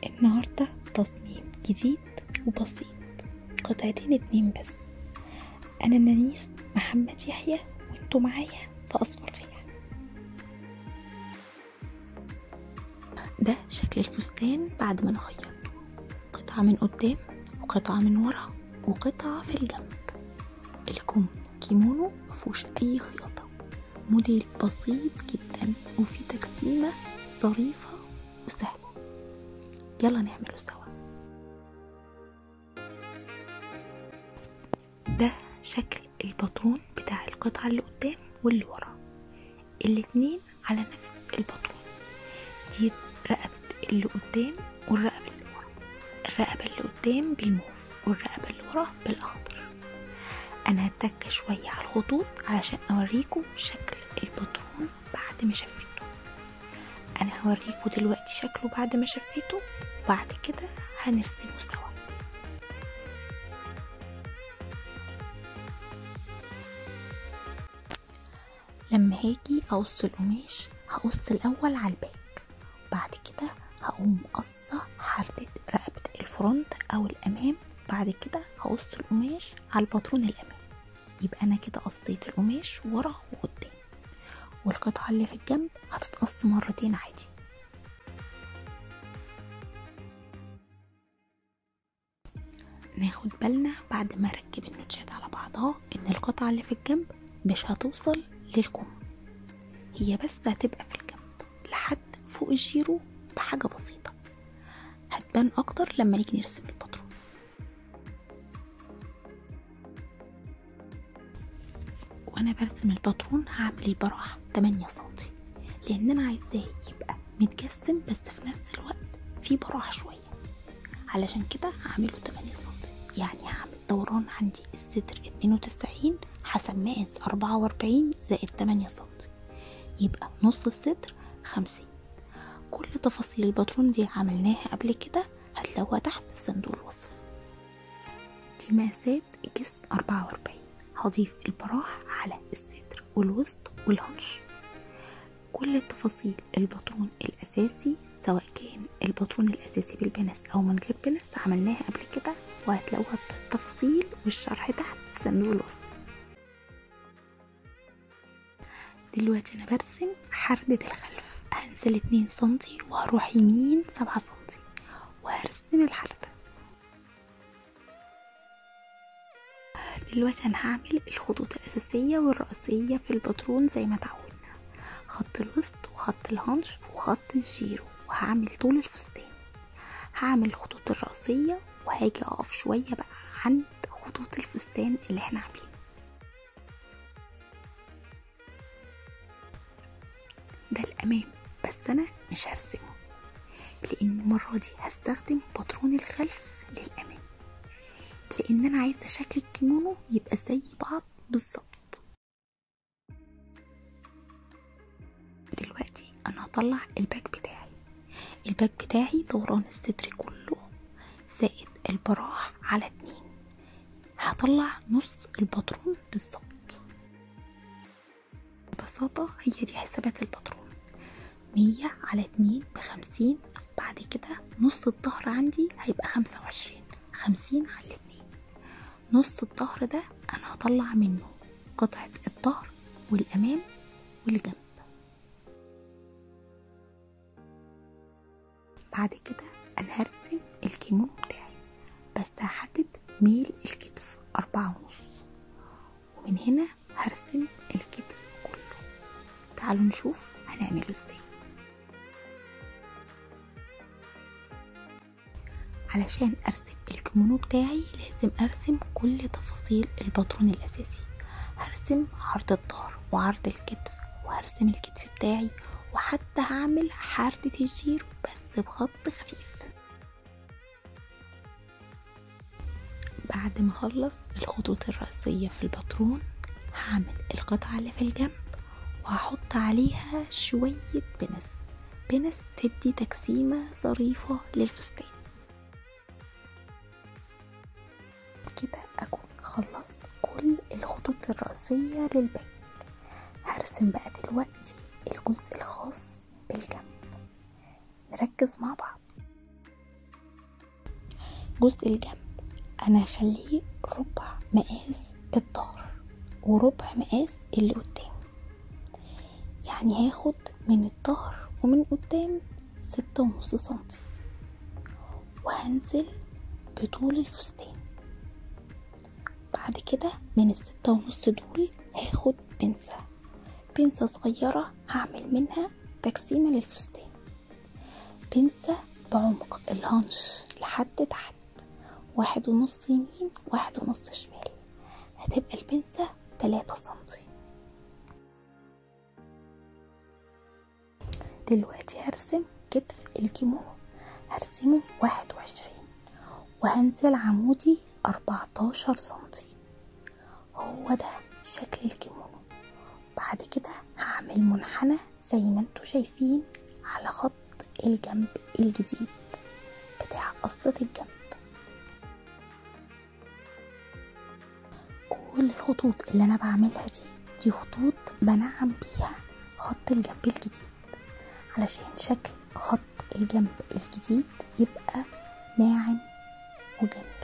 النهاردة تصميم جديد وبسيط قطعتين اتنين بس أنا نانيس محمد يحيى وانتوا معايا في أصفر فيها ده شكل الفستان بعد ما نخيطه قطعة من قدام وقطعة من ورا وقطعة في الجنب الكم كيمونو مفهوش أي خياطة موديل بسيط جدا وفيه تجسيمة ظريفة وسهلة يلا نعمله سوا ده شكل الباترون بتاع القطعة اللي قدام واللي ورا الاتنين على نفس الباترون دي رقبة اللي قدام والرقبة اللي ورا الرقبة اللي قدام بالموف والرقبة اللي ورا بالأخضر أنا هتك شوية على الخطوط علشان أوريكم شكل الباترون بعد ما شفيته أنا هوريكم دلوقتي شكله بعد ما شفيته وبعد كده هنرسمه سوا لما هاجي اقص القماش هقص الاول على الباك بعد كده هقوم قصة حردة رقبة الفرونت او الامام بعد كده هقص القماش على الباترون الامام يبقى انا كده قصيت القماش ورا وقدام والقطعة اللي في الجنب هتتقص مرتين عادي ناخد بالنا بعد ما اركب النوتشات على بعضها ان القطعة اللي في الجنب مش هتوصل للكم هي بس هتبقى في الجنب لحد فوق الجيرو بحاجة بسيطة هتبان اكتر لما نيجي نرسم الباترون وانا برسم الباترون هعمل البراح 8 سنتي لان انا عايزاه يبقى متجسم بس في نفس الوقت في براح شوية علشان كده هعمله 8 سنتي يعني هعمل دوران عندي الصدر 92 حسب مقاس 44 زائد 8 سنتي يبقى نص الصدر 50 كل تفاصيل الباترون دي عملناها قبل كده هتلاقوها تحت في صندوق الوصف دي مقاسات الجسم 44 هضيف البراح على الصدر والوسط والهنش كل التفاصيل الباترون الأساسي سواء كان الباترون الأساسي بالبنس أو من غير بنس عملناها قبل كده وهتلاقوها بالتفصيل والشرح تحت في صندوق الوصف دلوقتي أنا برسم حردة الخلف هنزل اتنين سنتي وهروح يمين سبعة سنتي وهرسم الحردة دلوقتي أنا هعمل الخطوط الأساسية والرئيسية في الباترون زي ما تعودنا خط الوسط وخط الهنش وخط الجيرو وهعمل طول الفستان هعمل الخطوط الرئيسية وهاجي أقف شوية بقى عند خطوط الفستان اللي احنا عاملينه ده الأمام بس أنا مش هرسمه لأن المرة دي هستخدم باترون الخلف للأمام لأن أنا عايزة شكل الكيمونو يبقى زي بعض بالظبط دلوقتي أنا هطلع الباك بتاعي الباك بتاعي دوران الصدر كله زائد البراح على اتنين هطلع نص الباترون بالظبط ببساطة هي دي حسابات الباترون مية على اتنين بخمسين بعد كده نص الظهر عندي هيبقى خمسة وعشرين خمسين على الاتنين نص الظهر ده انا هطلع منه قطعة الظهر والامام والجنب بعد كده انا هرسم الكيمونو بتاعي بس هحدد ميل الكتف أربعة ونص ومن هنا هرسم الكتف كله تعالوا نشوف هنعمله ازاي علشان ارسم الكيمونو بتاعي لازم ارسم كل تفاصيل الباترون الاساسي هرسم عرض الظهر وعرض الكتف وهرسم الكتف بتاعي وحتى هعمل حردة الجيرو بس بخط خفيف بعد ما اخلص الخطوط الرئيسية في الباترون هعمل القطعة اللي في الجنب وهحط عليها شوية بنس بنس تدي تجسيمة ظريفة للفستان كده أكون خلصت كل الخطوط الرئيسية للباك هرسم بقى دلوقتي الجزء الخاص بالجنب نركز مع بعض جزء الجنب انا هخليه ربع مقاس الظهر وربع مقاس اللي قدام يعني هاخد من الظهر ومن قدام ستة ونص سنتي وهنزل بطول الفستان بعد كده من الستة ونص دول هاخد بنسة بنسة صغيرة هعمل منها تجسيمة للفستان بنسة بعمق الهنش لحد تحت واحد ونص يمين واحد ونص شمال هتبقى البنسة تلاتة سنتي دلوقتي هرسم كتف الكيمونو هرسمه واحد وعشرين وهنزل عمودي أربعتاشر سنتي هو ده شكل الكيمونو بعد كده هعمل منحنى زي ما انتوا شايفين على خط الجنب الجديد بتاع قصة الجنب كل الخطوط اللي انا بعملها دي دي خطوط بنعم بيها خط الجنب الجديد علشان شكل خط الجنب الجديد يبقى ناعم وجميل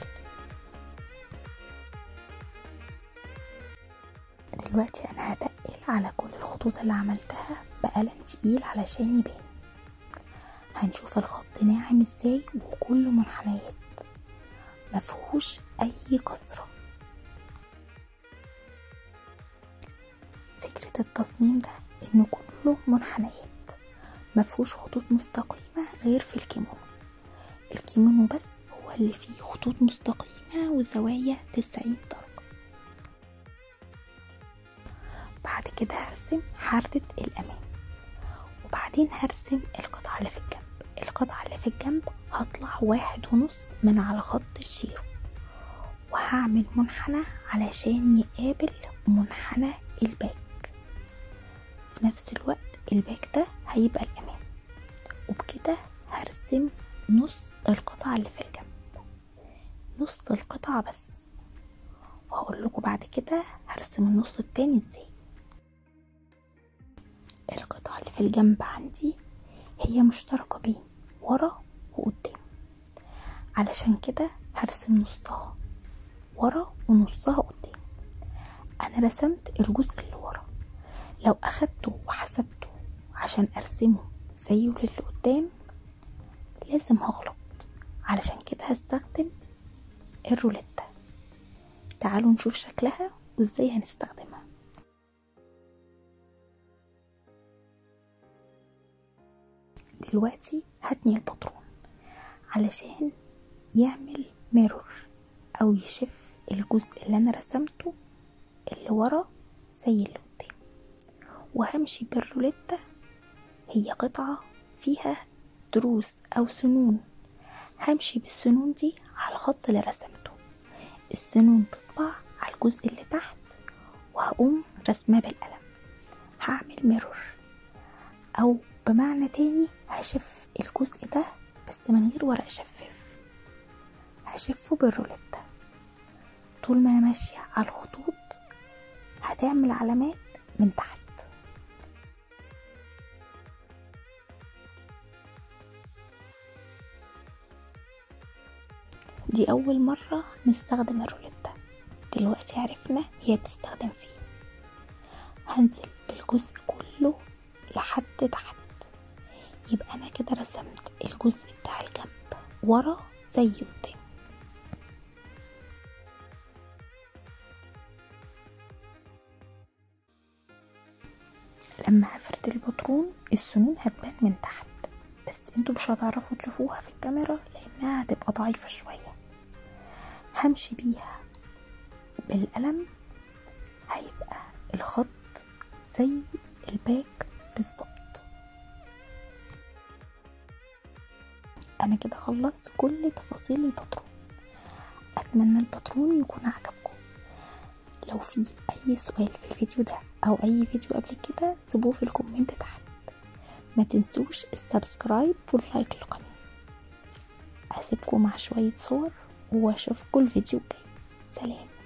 دلوقتي انا هتقل على كل الخطوط اللي عملتها بقلم تقيل علشان يبان هنشوف الخط ناعم ازاي وكله منحنيات مفهوش اي كسره فكرة التصميم ده انه كله منحنيات مفهوش خطوط مستقيمة غير في الكيمونو الكيمونو بس هو اللي فيه خطوط مستقيمة وزوايا تسعين درجة بعد كده هرسم حردة الأمام وبعدين هرسم القطعة اللي في الجنب القطعة اللي في الجنب هطلع واحد ونص من على خط الشيرو وهعمل منحنى علشان يقابل منحنى الباك في نفس الوقت الباك ده هيبقى الأمام وبكده هرسم نص القطعة اللي في الجنب نص القطعة بس وهقول لكم بعد كده هرسم النص التاني ازاي القطعة اللي في الجنب عندي هي مشتركة بين ورا وقدام علشان كده هرسم نصها ورا ونصها قدام انا رسمت الجزء اللي ورا لو اخدته وحسبته عشان ارسمه زيه للي قدام لازم هغلط علشان كده هستخدم الروليتا تعالوا نشوف شكلها وازاي هنستخدمها دلوقتي هتني البطرون علشان يعمل ميرور او يشف الجزء اللي انا رسمته اللي ورا زي اللي قدام وهمشي بالروليتا هي قطعة فيها دروس او سنون همشي بالسنون دي على الخط اللي رسمته السنون تطبع على الجزء اللي تحت وهقوم رسماه بالقلم هعمل ميرور او بمعنى تاني هشف الجزء ده بس من غير ورق شفاف هشفه بالروليتا طول ما انا ماشية على الخطوط هتعمل علامات من تحت دي أول مرة نستخدم الروليتا دلوقتي عرفنا هي بتستخدم فين هنزل بالجزء كله لحد تحت يبقى أنا كده رسمت الجزء بتاع الجنب ورا زي قدام لما هفرد البطرون السنون هتبان من تحت بس انتوا مش هتعرفوا تشوفوها في الكاميرا لانها هتبقى ضعيفة شوية همشي بيها بالقلم هيبقى الخط زي الباك بالظبط انا كده خلصت كل تفاصيل الباترون اتمنى الباترون يكون عجبكم لو في اي سؤال في الفيديو ده او اي فيديو قبل كده سيبوه في الكومنت تحت ما تنسوش السبسكرايب واللايك للقناة اسيبكم مع شوية صور واشوفكم الفيديو الجاي سلام